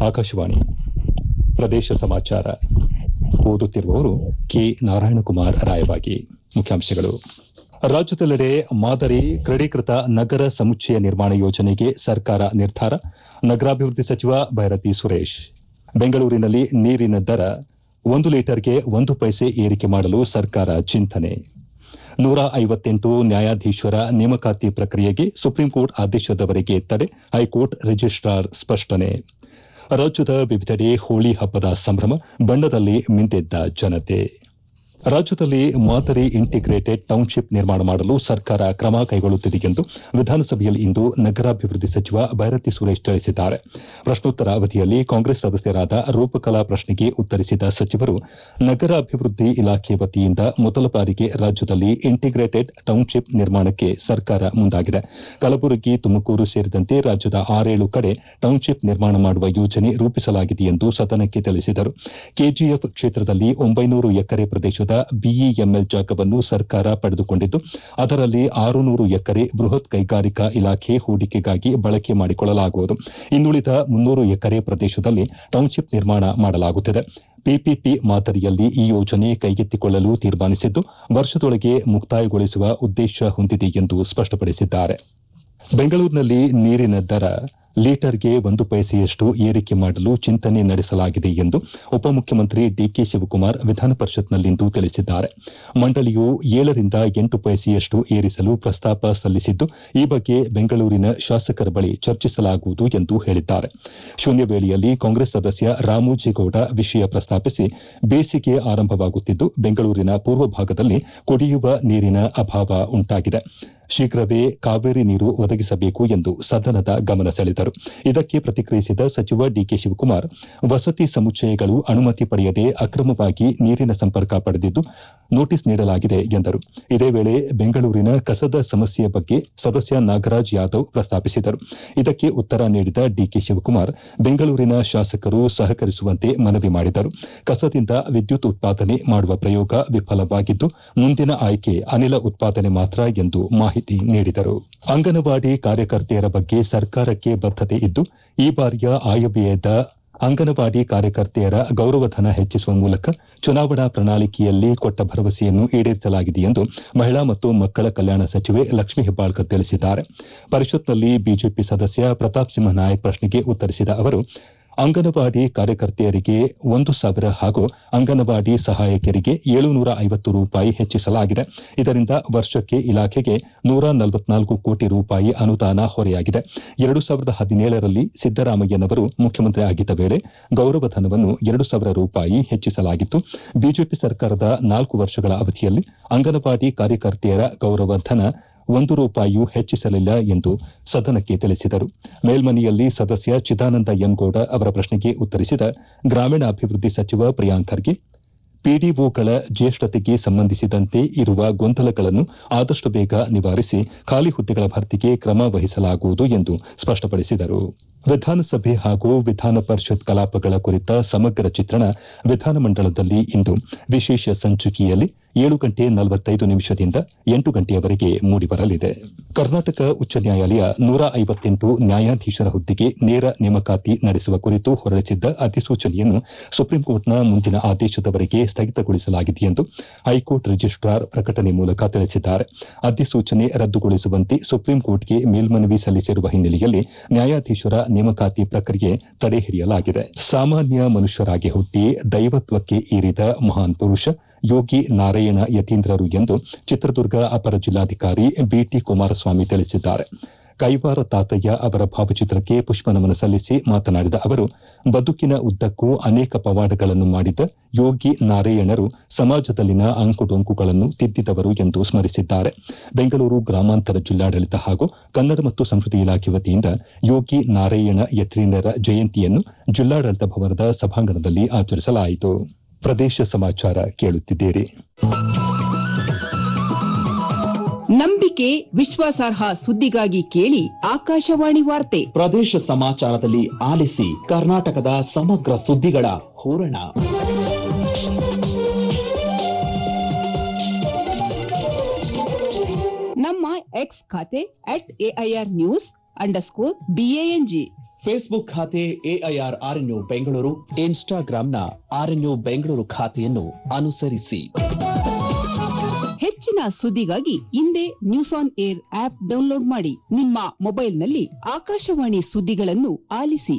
ಆಕಾಶವಾಣಿ ಪ್ರದೇಶ ಸಮಾಚಾರ ಓದುತ್ತಿರುವವರು ಕೆ ನಾರಾಯಣಕುಮಾರ್ ರಾಯವಾಗಿ ಮುಖ್ಯಾಂಶಗಳು ರಾಜ್ಯದೆಲ್ಲೆಡೆ ಮಾದರಿ ಕ್ರಡೀಕೃತ ನಗರ ಸಮುಚ್ಚಯ ನಿರ್ಮಾಣ ಯೋಜನೆಗೆ ಸರ್ಕಾರ ನಿರ್ಧಾರ ನಗರಾಭಿವೃದ್ಧಿ ಸಚಿವ ಭೈರತಿ ಸುರೇಶ್ ಬೆಂಗಳೂರಿನಲ್ಲಿ ನೀರಿನ ದರ ಒಂದು ಲೀಟರ್ಗೆ ಒಂದು ಪೈಸೆ ಏರಿಕೆ ಮಾಡಲು ಸರ್ಕಾರ ಚಿಂತನೆ ನೂರ ಐವತ್ತೆಂಟು ನ್ಯಾಯಾಧೀಶರ ನೇಮಕಾತಿ ಪ್ರಕ್ರಿಯೆಗೆ ಸುಪ್ರೀಂಕೋರ್ಟ್ ಆದೇಶದವರೆಗೆ ತಡೆ ಹೈಕೋರ್ಟ್ ರಿಜಿಸ್ಟಾರ್ ಸ್ಪಷ್ಟನೆ ರಾಜ್ಯದ ವಿವಿಧೆಡೆ ಹೋಳಿ ಹಬ್ಬದ ಸಂಭ್ರಮ ಬಣ್ಣದಲ್ಲಿ ಮಿಂದೆದ್ದ ಜನತೆ ರಾಜ್ಯದಲ್ಲಿ ಮಾದರಿ ಇಂಟಿಗ್ರೇಟೆಡ್ ಟೌನ್ಶಿಪ್ ನಿರ್ಮಾಣ ಮಾಡಲು ಸರ್ಕಾರ ಕ್ರಮ ಕೈಗೊಳ್ಳುತ್ತಿದೆ ಎಂದು ವಿಧಾನಸಭೆಯಲ್ಲಿ ಇಂದು ನಗರಾಭಿವೃದ್ಧಿ ಸಚಿವ ಭೈರತಿ ಸುರೇಶ್ ತಿಳಿಸಿದ್ದಾರೆ ಪ್ರಶ್ನೋತ್ತರ ಅವಧಿಯಲ್ಲಿ ಕಾಂಗ್ರೆಸ್ ಸದಸ್ಯರಾದ ರೂಪಕಲಾ ಪ್ರಶ್ನೆಗೆ ಉತ್ತರಿಸಿದ ಸಚಿವರು ನಗರಾಭಿವೃದ್ಧಿ ಇಲಾಖೆ ವತಿಯಿಂದ ಮೊದಲ ಬಾರಿಗೆ ರಾಜ್ಯದಲ್ಲಿ ಇಂಟಿಗ್ರೇಟೆಡ್ ಟೌನ್ಶಿಪ್ ನಿರ್ಮಾಣಕ್ಕೆ ಸರ್ಕಾರ ಮುಂದಾಗಿದೆ ಕಲಬುರಗಿ ತುಮಕೂರು ಸೇರಿದಂತೆ ರಾಜ್ಯದ ಆರೇಳು ಕಡೆ ಟೌನ್ಶಿಪ್ ನಿರ್ಮಾಣ ಮಾಡುವ ಯೋಜನೆ ರೂಪಿಸಲಾಗಿದೆ ಎಂದು ಸದನಕ್ಕೆ ತಿಳಿಸಿದರು ಕೆಜಿಎಫ್ ಕ್ಷೇತ್ರದಲ್ಲಿ ಒಂಬೈನೂರು ಎಕರೆ ಪ್ರದೇಶದ ಬಿಇಎಂಎಲ್ ಜಾಗವನ್ನು ಸರ್ಕಾರ ಪಡೆದುಕೊಂಡಿದ್ದು ಅದರಲ್ಲಿ ಆರುನೂರು ಎಕರೆ ಬೃಹತ್ ಕೈಗಾರಿಕಾ ಇಲಾಖೆ ಹೂಡಿಕೆಗಾಗಿ ಬಳಕೆ ಮಾಡಿಕೊಳ್ಳಲಾಗುವುದು ಇನ್ನುಳಿದ ಮುನ್ನೂರು ಎಕರೆ ಪ್ರದೇಶದಲ್ಲಿ ಟೌನ್ಶಿಪ್ ನಿರ್ಮಾಣ ಮಾಡಲಾಗುತ್ತಿದೆ ಪಿಪಿಪಿ ಮಾದರಿಯಲ್ಲಿ ಈ ಯೋಜನೆ ಕೈಗೆತ್ತಿಕೊಳ್ಳಲು ತೀರ್ಮಾನಿಸಿದ್ದು ವರ್ಷದೊಳಗೆ ಮುಕ್ತಾಯಗೊಳಿಸುವ ಉದ್ದೇಶ ಹೊಂದಿದೆ ಎಂದು ಸ್ಪಷ್ಟಪಡಿಸಿದ್ದಾರೆ ಬೆಂಗಳೂರಿನಲ್ಲಿ ನೀರಿನ ದರ ಲೀಟರ್ಗೆ ಒಂದು ಪೈಸೆಯಷ್ಟು ಏರಿಕೆ ಮಾಡಲು ಚಿಂತನೆ ನಡೆಸಲಾಗಿದೆ ಎಂದು ಉಪಮುಖ್ಯಮಂತ್ರಿ ಡಿಕೆ ಶಿವಕುಮಾರ್ ವಿಧಾನಪರಿಷತ್ನಲ್ಲಿಂದು ತಿಳಿಸಿದ್ದಾರೆ ಮಂಡಳಿಯು ಏಳರಿಂದ ಎಂಟು ಪೈಸೆಯಷ್ಟು ಏರಿಸಲು ಪ್ರಸ್ತಾಪ ಸಲ್ಲಿಸಿದ್ದು ಈ ಬಗ್ಗೆ ಬೆಂಗಳೂರಿನ ಶಾಸಕರ ಬಳಿ ಚರ್ಚಿಸಲಾಗುವುದು ಎಂದು ಹೇಳಿದ್ದಾರೆ ಶೂನ್ಯ ವೇಳೆಯಲ್ಲಿ ಕಾಂಗ್ರೆಸ್ ಸದಸ್ಯ ರಾಮೋಜಿಗೌಡ ವಿಷಯ ಪ್ರಸ್ತಾಪಿಸಿ ಬೇಸಿಗೆ ಆರಂಭವಾಗುತ್ತಿದ್ದು ಬೆಂಗಳೂರಿನ ಪೂರ್ವ ಭಾಗದಲ್ಲಿ ಕುಡಿಯುವ ನೀರಿನ ಅಭಾವ ಉಂಟಾಗಿದೆ ಶೀಘ್ರವೇ ಕಾವೇರಿ ನೀರು ಒದಗಿಸಬೇಕು ಎಂದು ಸದನದ ಗಮನ ಸೆಳೆದರು ಇದಕ್ಕೆ ಪ್ರತಿಕ್ರಿಯಿಸಿದ ಸಚಿವ ಡಿಕೆ ಶಿವಕುಮಾರ್ ವಸತಿ ಸಮುಚ್ಚಯಗಳು ಅನುಮತಿ ಪಡೆಯದೆ ಅಕ್ರಮವಾಗಿ ನೀರಿನ ಸಂಪರ್ಕ ಪಡೆದಿದ್ದು ನೋಟಿಸ್ ನೀಡಲಾಗಿದೆ ಎಂದರು ಇದೇ ವೇಳೆ ಬೆಂಗಳೂರಿನ ಕಸದ ಸಮಸ್ಯೆ ಬಗ್ಗೆ ಸದಸ್ಯ ನಾಗರಾಜ್ ಯಾದವ್ ಪ್ರಸ್ತಾಪಿಸಿದರು ಇದಕ್ಕೆ ಉತ್ತರ ನೀಡಿದ ಡಿಕೆ ಶಿವಕುಮಾರ್ ಬೆಂಗಳೂರಿನ ಶಾಸಕರು ಸಹಕರಿಸುವಂತೆ ಮನವಿ ಮಾಡಿದರು ಕಸದಿಂದ ವಿದ್ಯುತ್ ಉತ್ಪಾದನೆ ಮಾಡುವ ಪ್ರಯೋಗ ವಿಫಲವಾಗಿದ್ದು ಮುಂದಿನ ಆಯ್ಕೆ ಅನಿಲ ಉತ್ಪಾದನೆ ಮಾತ್ರ ಎಂದು ಮಾಹಿತಿ ನೀಡಿದರು ಅಂಗನವಾಡಿ ಕಾರ್ಯಕರ್ತೆಯರ ಬಗ್ಗೆ ಸರ್ಕಾರಕ್ಕೆ ಬದ್ದತೆ ಇದ್ದು ಈ ಬಾರಿಯ ಆಯವ್ಯಯದ ಅಂಗನವಾಡಿ ಕಾರ್ಯಕರ್ತೆಯರ ಗೌರವಧನ ಹೆಚ್ಚಿಸುವ ಮೂಲಕ ಚುನಾವಣಾ ಪ್ರಣಾಳಿಕೆಯಲ್ಲಿ ಕೊಟ್ಟ ಭರವಸೆಯನ್ನು ಈಡೇರಿಸಲಾಗಿದೆ ಎಂದು ಮಹಿಳಾ ಮತ್ತು ಮಕ್ಕಳ ಕಲ್ಯಾಣ ಸಚಿವೆ ಲಕ್ಷ್ಮೀ ಹೆಬ್ಬಾಳ್ಕರ್ ತಿಳಿಸಿದ್ದಾರೆ ಪರಿಷತ್ನಲ್ಲಿ ಬಿಜೆಪಿ ಸದಸ್ಯ ಪ್ರತಾಪ್ ಸಿಂಹ ನಾಯಕ್ ಪ್ರಶ್ನೆಗೆ ಉತ್ತರಿಸಿದ ಅವರು ಅಂಗನವಾಡಿ ಕಾರ್ಯಕರ್ತೆಯರಿಗೆ ಒಂದು ಸಾವಿರ ಹಾಗೂ ಅಂಗನವಾಡಿ ಸಹಾಯಕಿಯರಿಗೆ ಏಳುನೂರ ಐವತ್ತು ರೂಪಾಯಿ ಹೆಚ್ಚಿಸಲಾಗಿದೆ ಇದರಿಂದ ವರ್ಷಕ್ಕೆ ಇಲಾಖೆಗೆ ನೂರ ನಲವತ್ನಾಲ್ಕು ಕೋಟಿ ರೂಪಾಯಿ ಅನುದಾನ ಹೊರೆಯಾಗಿದೆ ಎರಡು ಸಾವಿರದ ಹದಿನೇಳರಲ್ಲಿ ಸಿದ್ದರಾಮಯ್ಯನವರು ಮುಖ್ಯಮಂತ್ರಿ ಆಗಿದ್ದ ವೇಳೆ ಗೌರವಧನವನ್ನು ಎರಡು ಸಾವಿರ ರೂಪಾಯಿ ಹೆಚ್ಚಿಸಲಾಗಿತ್ತು ಬಿಜೆಪಿ ಸರ್ಕಾರದ ನಾಲ್ಕು ವರ್ಷಗಳ ಅವಧಿಯಲ್ಲಿ ಅಂಗನವಾಡಿ ಕಾರ್ಯಕರ್ತೆಯರ ಗೌರವಧನ ಒಂದು ರೂಪಾಯಿಯೂ ಹೆಚ್ಚಿಸಲಿಲ್ಲ ಎಂದು ಸದನಕ್ಕೆ ತಿಳಿಸಿದರು ಮೇಲ್ಮನೆಯಲ್ಲಿ ಸದಸ್ಯ ಚಿದಾನಂದ ಎಂಗೌಡ ಅವರ ಪ್ರಶ್ನೆಗೆ ಉತ್ತರಿಸಿದ ಗ್ರಾಮೀಣಾಭಿವೃದ್ಧಿ ಸಚಿವ ಪ್ರಿಯಾಂಕ್ ಖರ್ಗೆ ಪಿಡಿಒಗಳ ಜ್ಯೇಷ್ಠತೆಗೆ ಸಂಬಂಧಿಸಿದಂತೆ ಇರುವ ಗೊಂದಲಗಳನ್ನು ಆದಷ್ಟು ಬೇಗ ನಿವಾರಿಸಿ ಖಾಲಿ ಹುದ್ದೆಗಳ ಭರ್ತಿಗೆ ಕ್ರಮ ವಹಿಸಲಾಗುವುದು ಎಂದು ಸ್ಪಷ್ಟಪಡಿಸಿದರು ವಿಧಾನಸಭೆ ಹಾಗೂ ವಿಧಾನ ಪರಿಷತ್ ಕಲಾಪಗಳ ಕುರಿತ ಸಮಗ್ರ ಚಿತ್ರಣ ವಿಧಾನಮಂಡಲದಲ್ಲಿ ಇಂದು ವಿಶೇಷ ಸಂಚಿಕೆಯಲ್ಲಿ ಏಳು ಗಂಟೆ ನಲವತ್ತೈದು ನಿಮಿಷದಿಂದ ಎಂಟು ಗಂಟೆಯವರೆಗೆ ಮೂಡಿಬರಲಿದೆ ಕರ್ನಾಟಕ ಉಚ್ಚ ನ್ಯಾಯಾಲಯ ನೂರ ಐವತ್ತೆಂಟು ನ್ಯಾಯಾಧೀಶರ ಹುದ್ದೆಗೆ ನೇರ ನೇಮಕಾತಿ ನಡೆಸುವ ಕುರಿತು ಹೊರಡಿಸಿದ್ದ ಅಧಿಸೂಚನೆಯನ್ನು ಸುಪ್ರೀಂಕೋರ್ಟ್ನ ಮುಂದಿನ ಆದೇಶದವರೆಗೆ ಸ್ಥಗಿತಗೊಳಿಸಲಾಗಿದೆ ಎಂದು ಹೈಕೋರ್ಟ್ ರಿಜಿಸ್ಟಾರ್ ಪ್ರಕಟಣೆ ಮೂಲಕ ತಿಳಿಸಿದ್ದಾರೆ ಅಧಿಸೂಚನೆ ರದ್ದುಗೊಳಿಸುವಂತೆ ಸುಪ್ರೀಂಕೋರ್ಟ್ಗೆ ಮೇಲ್ಮನವಿ ಸಲ್ಲಿಸಿರುವ ಹಿನ್ನೆಲೆಯಲ್ಲಿ ನ್ಯಾಯಾಧೀಶರ ನೇಮಕಾತಿ ಪ್ರಕ್ರಿಯೆ ತಡೆ ಹಿಡಿಯಲಾಗಿದೆ ಸಾಮಾನ್ಯ ಮನುಷ್ಯರಾಗಿ ಹುಟ್ಟಿ ದೈವತ್ವಕ್ಕೆ ಏರಿದ ಮಹಾನ್ ಪುರುಷ ಯೋಗಿ ನಾರಾಯಣ ಯತೀಂದ್ರರು ಎಂದು ಚಿತ್ರದುರ್ಗ ಅಪರ ಜಿಲ್ಲಾಧಿಕಾರಿ ಬಿಟಿ ಕುಮಾರಸ್ವಾಮಿ ತಿಳಿಸಿದ್ದಾರೆ ಕೈವಾರ ತಾತಯ್ಯ ಅವರ ಭಾವಚಿತ್ರಕ್ಕೆ ಪುಷ್ಪನಮನ ಸಲ್ಲಿಸಿ ಮಾತನಾಡಿದ ಅವರು ಬದುಕಿನ ಉದ್ದಕ್ಕೂ ಅನೇಕ ಪವಾಡಗಳನ್ನು ಮಾಡಿದ ಯೋಗಿ ನಾರಾಯಣರು ಸಮಾಜದಲ್ಲಿನ ಅಂಕುಡೊಂಕುಗಳನ್ನು ತಿದ್ದಿದವರು ಎಂದು ಸ್ಮರಿಸಿದ್ದಾರೆ ಬೆಂಗಳೂರು ಗ್ರಾಮಾಂತರ ಜಿಲ್ಲಾಡಳಿತ ಹಾಗೂ ಕನ್ನಡ ಮತ್ತು ಸಂಸ್ಕೃತಿ ಇಲಾಖೆ ವತಿಯಿಂದ ಯೋಗಿ ನಾರಾಯಣ ಯತೀಂದ್ರರ ಜಯಂತಿಯನ್ನು ಜಿಲ್ಲಾಡಳಿತ ಭವನದ ಸಭಾಂಗಣದಲ್ಲಿ ಆಚರಿಸಲಾಯಿತು ಪ್ರದೇಶ ಸಮಾಚಾರ ಕೇಳುತ್ತಿದ್ದೀರಿ ನಂಬಿಕೆ ವಿಶ್ವಾಸಾರ್ಹ ಸುದ್ದಿಗಾಗಿ ಕೇಳಿ ಆಕಾಶವಾಣಿ ವಾರ್ತೆ ಪ್ರದೇಶ ಸಮಾಚಾರದಲ್ಲಿ ಆಲಿಸಿ ಕರ್ನಾಟಕದ ಸಮಗ್ರ ಸುದ್ದಿಗಳ ಹೂರಣ ನಮ್ಮ ಎಕ್ಸ್ ಖಾತೆ at AIR news underscore BANG Facebook ಖಾತೆ ಎಐಆರ್ ಆರ್ಎನ್ಯು ಬೆಂಗಳೂರು ಇನ್ಸ್ಟಾಗ್ರಾಂನ ಆರ್ಎನ್ಯು ಬೆಂಗಳೂರು ಖಾತೆಯನ್ನು ಅನುಸರಿಸಿ ಹೆಚ್ಚಿನ ಸುದ್ದಿಗಾಗಿ ಹಿಂದೆ news on air app download ಮಾಡಿ ನಿಮ್ಮ ಮೊಬೈಲ್ನಲ್ಲಿ ಆಕಾಶವಾಣಿ ಸುದ್ದಿಗಳನ್ನು ಆಲಿಸಿ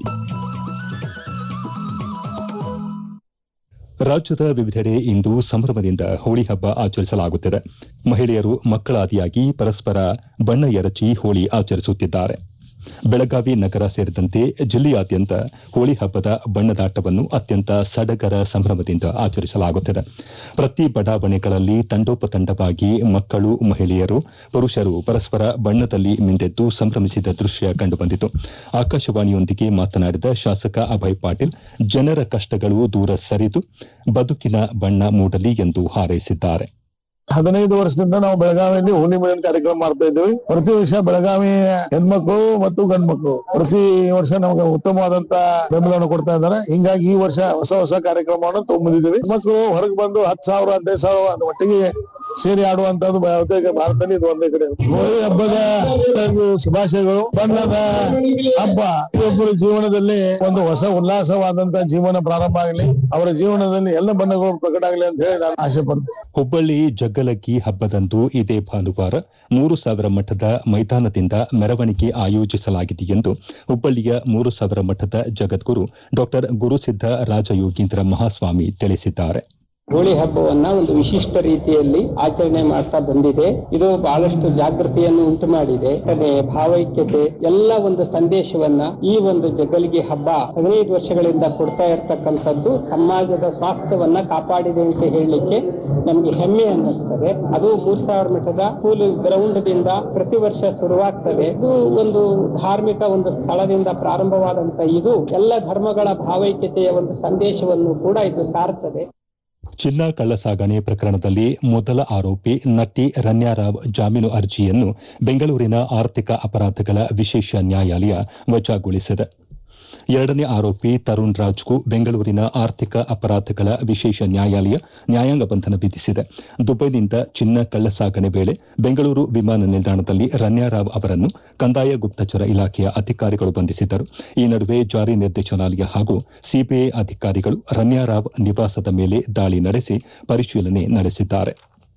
ರಾಜ್ಯದ ವಿವಿಧೆಡೆ ಇಂದು ಸಂಭ್ರಮದಿಂದ ಹೋಳಿ ಹಬ್ಬ ಆಚರಿಸಲಾಗುತ್ತಿದೆ ಮಹಿಳೆಯರು ಮಕ್ಕಳಾದಿಯಾಗಿ ಪರಸ್ಪರ ಬಣ್ಣ ಎರಚಿ ಹೋಳಿ ಆಚರಿಸುತ್ತಿದ್ದಾರೆ ಬೆಳಗಾವಿ ನಗರ ಸೇರಿದಂತೆ ಜಿಲ್ಲೆಯಾದ್ಯಂತ ಹೋಳಿ ಹಬ್ಬದ ಬಣ್ಣದಾಟವನ್ನು ಅತ್ಯಂತ ಸಡಗರ ಸಂಭ್ರಮದಿಂದ ಆಚರಿಸಲಾಗುತ್ತಿದೆ ಪ್ರತಿ ಬಡಾವಣೆಗಳಲ್ಲಿ ತಂಡೋಪತಂಡವಾಗಿ ಮಕ್ಕಳು ಮಹಿಳೆಯರು ಪುರುಷರು ಪರಸ್ಪರ ಬಣ್ಣದಲ್ಲಿ ಮಿಂದೆದ್ದು ಸಂಭ್ರಮಿಸಿದ ದೃಶ್ಯ ಕಂಡುಬಂದಿತು ಆಕಾಶವಾಣಿಯೊಂದಿಗೆ ಮಾತನಾಡಿದ ಶಾಸಕ ಅಭಯ್ ಪಾಟೀಲ್ ಜನರ ಕಷ್ಟಗಳು ದೂರ ಸರಿದು ಬದುಕಿನ ಬಣ್ಣ ಮೂಡಲಿ ಎಂದು ಹಾರೈಸಿದ್ದಾರೆ ಹದಿನೈದು ವರ್ಷದಿಂದ ನಾವು ಬೆಳಗಾವಿಯಲ್ಲಿ ಹೋಲಿ ಮಿಲನ್ ಕಾರ್ಯಕ್ರಮ ಮಾಡ್ತಾ ಇದ್ದೀವಿ ಪ್ರತಿ ವರ್ಷ ಬೆಳಗಾವಿ ಹೆಣ್ಮಕ್ಳು ಮತ್ತು ಗಂಡ್ಮಕ್ಳು ಪ್ರತಿ ವರ್ಷ ನಮಗೆ ಉತ್ತಮವಾದಂತ ಬೆಂಬಲವನ್ನು ಕೊಡ್ತಾ ಇದ್ದಾರೆ ಹಿಂಗಾಗಿ ಈ ವರ್ಷ ಹೊಸ ಹೊಸ ಕಾರ್ಯಕ್ರಮವನ್ನು ತಗೊಂಡ್ಬಂದಿದ್ದೀವಿ ಮಕ್ಕಳು ಹೊರಗೆ ಬಂದು ಹತ್ತು ಸಾವಿರ ಹದಿನೈದು ಸಾವಿರ ಅದು ಒಟ್ಟಿಗೆ ಸೇರಿ ಆಡುವಂತದ್ದು ಬಹುತೇಕ ಭಾರತದಲ್ಲಿ ಇದು ಒಂದೇ ಕಡೆ ಹೋಳಿ ಹಬ್ಬದ ಒಂದು ಶುಭಾಶಯಗಳು ಬಣ್ಣದ ಹಬ್ಬ ಪ್ರತಿಯೊಬ್ಬರ ಜೀವನದಲ್ಲಿ ಒಂದು ಹೊಸ ಉಲ್ಲಾಸವಾದಂತ ಜೀವನ ಪ್ರಾರಂಭ ಆಗಲಿ ಅವರ ಜೀವನದಲ್ಲಿ ಎಲ್ಲ ಬಣ್ಣಗಳು ಪ್ರಕಟ ಆಗಲಿ ಅಂತ ಹೇಳಿ ನಾನು ಆಸೆ ಪಡ್ತೇನೆ ಹುಬ್ಬಳ್ಳಿ ಜಗ್ಗಲಗಿ ಹಬ್ಬದಂದು ಇದೇ ಭಾನುವಾರ ಮೂರು ಸಾವಿರ ಮಠದ ಮೈದಾನದಿಂದ ಮೆರವಣಿಗೆ ಆಯೋಜಿಸಲಾಗಿದೆ ಎಂದು ಹುಬ್ಬಳ್ಳಿಯ ಮೂರು ಸಾವಿರ ಮಠದ ಜಗದ್ಗುರು ಡಾಕ್ಟರ್ ಗುರುಸಿದ್ದ ರಾಜಯೋಗೀಂದ್ರ ಮಹಾಸ್ವಾಮಿ ತಿಳಿಸಿದ್ದಾರೆ ಹೋಳಿ ಹಬ್ಬವನ್ನ ಒಂದು ವಿಶಿಷ್ಟ ರೀತಿಯಲ್ಲಿ ಆಚರಣೆ ಮಾಡ್ತಾ ಬಂದಿದೆ ಇದು ಬಹಳಷ್ಟು ಜಾಗೃತಿಯನ್ನು ಉಂಟು ಮಾಡಿದೆ ಕಡೆ ಭಾವೈಕ್ಯತೆ ಎಲ್ಲ ಒಂದು ಸಂದೇಶವನ್ನ ಈ ಒಂದು ಜಗಲಿಗೆ ಹಬ್ಬ ಹದಿನೈದು ವರ್ಷಗಳಿಂದ ಕೊಡ್ತಾ ಇರತಕ್ಕಂಥದ್ದು ಸಮಾಜದ ಸ್ವಾಸ್ಥ್ಯವನ್ನ ಕಾಪಾಡಿದೆ ಅಂತ ಹೇಳಲಿಕ್ಕೆ ನಮಗೆ ಹೆಮ್ಮೆ ಅನ್ನಿಸ್ತದೆ ಅದು ಮೂರ್ ಸಾವಿರ ಮಠದ ಸ್ಕೂಲ್ ಗ್ರೌಂಡ್ ದಿಂದ ಪ್ರತಿ ವರ್ಷ ಶುರುವಾಗ್ತದೆ ಇದು ಒಂದು ಧಾರ್ಮಿಕ ಒಂದು ಸ್ಥಳದಿಂದ ಪ್ರಾರಂಭವಾದಂತ ಇದು ಎಲ್ಲ ಧರ್ಮಗಳ ಭಾವೈಕ್ಯತೆಯ ಒಂದು ಸಂದೇಶವನ್ನು ಕೂಡ ಇದು ಸಾರ್ತದೆ ಚಿನ್ನ ಕಳ್ಳಸಾಗಣೆ ಪ್ರಕರಣದಲ್ಲಿ ಮೊದಲ ಆರೋಪಿ ನಟಿ ರನ್ಯಾರಾವ್ ಜಾಮೀನು ಅರ್ಜಿಯನ್ನು ಬೆಂಗಳೂರಿನ ಆರ್ಥಿಕ ಅಪರಾಧಗಳ ವಿಶೇಷ ನ್ಯಾಯಾಲಯ ವಜಾಗೊಳಿಸಿದೆ ಎರಡನೇ ಆರೋಪಿ ತರುಣ್ ರಾಜ್ಗೂ ಬೆಂಗಳೂರಿನ ಆರ್ಥಿಕ ಅಪರಾಧಗಳ ವಿಶೇಷ ನ್ಯಾಯಾಲಯ ನ್ಯಾಯಾಂಗ ಬಂಧನ ವಿಧಿಸಿದೆ ದುಬೈನಿಂದ ಚಿನ್ನ ಕಳ್ಳಸಾಗಣೆ ವೇಳೆ ಬೆಂಗಳೂರು ವಿಮಾನ ನಿಲ್ದಾಣದಲ್ಲಿ ರನ್ಯಾರಾವ್ ಅವರನ್ನು ಕಂದಾಯ ಗುಪ್ತಚರ ಇಲಾಖೆಯ ಅಧಿಕಾರಿಗಳು ಬಂಧಿಸಿದ್ದರು ಈ ನಡುವೆ ಜಾರಿ ನಿರ್ದೇಶನಾಲಯ ಹಾಗೂ ಸಿಬಿಐ ಅಧಿಕಾರಿಗಳು ರನ್ಯಾರಾವ್ ನಿವಾಸದ ಮೇಲೆ ದಾಳಿ ನಡೆಸಿ ಪರಿಶೀಲನೆ ನಡೆಸಿದ್ದಾರೆ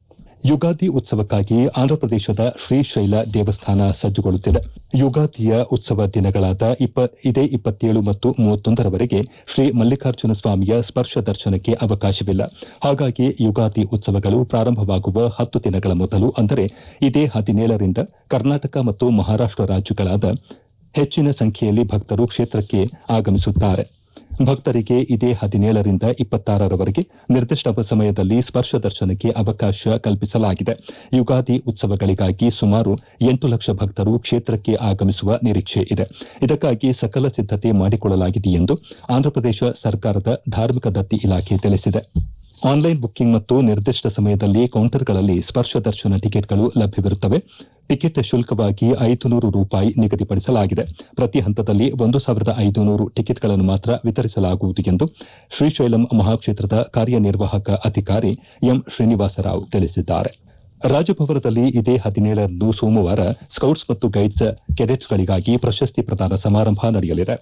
ಯುಗಾದಿ ಉತ್ಸವಕ್ಕಾಗಿ ಆಂಧ್ರಪ್ರದೇಶದ ಶ್ರೀಶೈಲ ದೇವಸ್ಥಾನ ಸಜ್ಜುಗೊಳ್ಳುತ್ತಿದೆ ಯುಗಾದಿಯ ಉತ್ಸವ ದಿನಗಳಾದ ಇದೇ ಇಪ್ಪತ್ತೇಳು ಮತ್ತು ಮೂವತ್ತೊಂದರವರೆಗೆ ಶ್ರೀ ಮಲ್ಲಿಕಾರ್ಜುನ ಸ್ವಾಮಿಯ ಸ್ಪರ್ಶ ದರ್ಶನಕ್ಕೆ ಅವಕಾಶವಿಲ್ಲ ಹಾಗಾಗಿ ಯುಗಾದಿ ಉತ್ಸವಗಳು ಪ್ರಾರಂಭವಾಗುವ ಹತ್ತು ದಿನಗಳ ಮೊದಲು ಅಂದರೆ ಇದೇ ಹದಿನೇಳರಿಂದ ಕರ್ನಾಟಕ ಮತ್ತು ಮಹಾರಾಷ್ಟ ರಾಜ್ಯಗಳಾದ ಹೆಚ್ಚಿನ ಸಂಖ್ಯೆಯಲ್ಲಿ ಭಕ್ತರು ಕ್ಷೇತ್ರಕ್ಕೆ ಆಗಮಿಸುತ್ತಾರೆ ಭಕ್ತರಿಗೆ ಇದೇ ಹದಿನೇಳರಿಂದ ಇಪ್ಪತ್ತಾರರವರೆಗೆ ನಿರ್ದಿಷ್ಟ ಸಮಯದಲ್ಲಿ ಸ್ಪರ್ಶ ದರ್ಶನಕ್ಕೆ ಅವಕಾಶ ಕಲ್ಪಿಸಲಾಗಿದೆ ಯುಗಾದಿ ಉತ್ಸವಗಳಿಗಾಗಿ ಸುಮಾರು ಎಂಟು ಲಕ್ಷ ಭಕ್ತರು ಕ್ಷೇತ್ರಕ್ಕೆ ಆಗಮಿಸುವ ನಿರೀಕ್ಷೆ ಇದೆ ಇದಕ್ಕಾಗಿ ಸಕಲ ಸಿದ್ದತೆ ಮಾಡಿಕೊಳ್ಳಲಾಗಿದೆ ಎಂದು ಆಂಧ್ರಪ್ರದೇಶ ಸರ್ಕಾರದ ಧಾರ್ಮಿಕ ದತ್ತಿ ಇಲಾಖೆ ತಿಳಿಸಿದೆ ಆನ್ಲೈನ್ ಬುಕ್ಕಿಂಗ್ ಮತ್ತು ನಿರ್ದಿಷ್ಟ ಸಮಯದಲ್ಲಿ ಕೌಂಟರ್ಗಳಲ್ಲಿ ಸ್ಪರ್ಶ ದರ್ಶನ ಟಿಕೆಟ್ಗಳು ಲಭ್ಯವಿರುತ್ತವೆ ಟಿಕೆಟ್ ಶುಲ್ಕವಾಗಿ ಐದು ನೂರು ರೂಪಾಯಿ ನಿಗದಿಪಡಿಸಲಾಗಿದೆ ಪ್ರತಿ ಹಂತದಲ್ಲಿ ಒಂದು ಸಾವಿರದ ಐದು ನೂರು ಟಿಕೆಟ್ಗಳನ್ನು ಮಾತ್ರ ವಿತರಿಸಲಾಗುವುದು ಎಂದು ಶ್ರೀಶೈಲಂ ಮಹಾಕ್ಷೇತ್ರದ ಕಾರ್ಯನಿರ್ವಾಹಕ ಅಧಿಕಾರಿ ಎಂ ಶ್ರೀನಿವಾಸರಾವ್ ತಿಳಿಸಿದ್ದಾರೆ ರಾಜಭವನದಲ್ಲಿ ಇದೇ ಹದಿನೇಳರಂದು ಸೋಮವಾರ ಸ್ಕೌಟ್ಸ್ ಮತ್ತು ಗೈಡ್ಸ್ ಕೆಡೆಟ್ಸ್ಗಳಿಗಾಗಿ ಪ್ರಶಸ್ತಿ ಪ್ರದಾನ ಸಮಾರಂಭ ನಡೆಯಲಿದೆ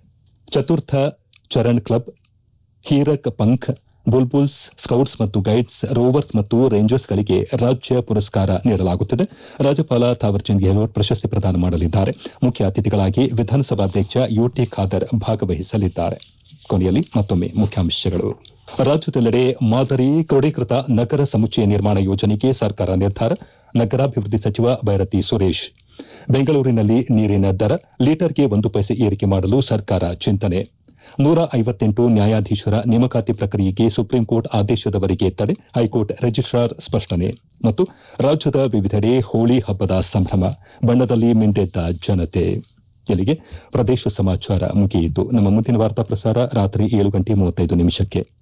Chaturth Charan club Hirak Pankh bulbuls scouts ಮತ್ತು ಗೈಡ್ಸ್ ರೋವರ್ಸ್ ಮತ್ತು ರೇಂಜರ್ಸ್ಗಳಿಗೆ ರಾಜ್ಯ ಪುರಸ್ಕಾರ ನೀಡಲಾಗುತ್ತದೆ ರಾಜ್ಯಪಾಲ ಥಾವರ್ಚಂದ್ ಗೆಹ್ಲೋಟ್ ಪ್ರಶಸ್ತಿ ಪ್ರದಾನ ಮಾಡಲಿದ್ದಾರೆ ಮುಖ್ಯ ಅತಿಥಿಗಳಾಗಿ ವಿಧಾನಸಭಾಧ್ಯಕ್ಷ ಯುಟಿ ಖಾದರ್ ಭಾಗವಹಿಸಲಿದ್ದಾರೆ ಕೊನೆಯಲ್ಲಿ ಮತ್ತೊಮ್ಮೆ ಮುಖ್ಯಾಂಶಗಳು ರಾಜ್ಯದೆಲ್ಲೆಡೆ ಮಾದರಿ ಕ್ರೋಢೀಕೃತ ನಗರ ಸಮುಚ್ಚಯ ನಿರ್ಮಾಣ ಯೋಜನೆಗೆ ಸರ್ಕಾರ ನಿರ್ಧಾರ ನಗರಾಭಿವೃದ್ಧಿ ಸಚಿವ ಬೈರತಿ ಸುರೇಶ್ ಬೆಂಗಳೂರಿನಲ್ಲಿ ನೀರಿನ ದರ ಲೀಟರ್ಗೆ ಒಂದು ಪೈಸೆ ಏರಿಕೆ ಮಾಡಲು ಸರ್ಕಾರ ಚಿಂತನೆ ನೂರ ಐವತ್ತೆಂಟು ನ್ಯಾಯಾಧೀಶರ ನೇಮಕಾತಿ ಪ್ರಕ್ರಿಯೆಗೆ ಸುಪ್ರೀಂಕೋರ್ಟ್ ಆದೇಶದವರೆಗೆ ತಡೆ ಹೈಕೋರ್ಟ್ ರಿಜಿಸ್ಟ್ರಾರ್ ಸ್ಪಷ್ಟನೆ ಮತ್ತು ರಾಜ್ಯದ ವಿವಿಧೆಡೆ ಹೋಳಿ ಹಬ್ಬದ ಸಂಭ್ರಮ ಬಣ್ಣದಲ್ಲಿ ಮಿಂದೆದ್ದ ಜನತೆ ಇಲ್ಲಿಗೆ ಪ್ರದೇಶ ಸಮಾಚಾರ ಮುಗಿಯಿತು ನಮ್ಮ ಮುಂದಿನ ವಾರ್ತಾ ಪ್ರಸಾರ ರಾತ್ರಿ ಏಳು ಗಂಟೆ ಮೂವತ್ತೈದು ನಿಮಿಷಕ್ಕೆ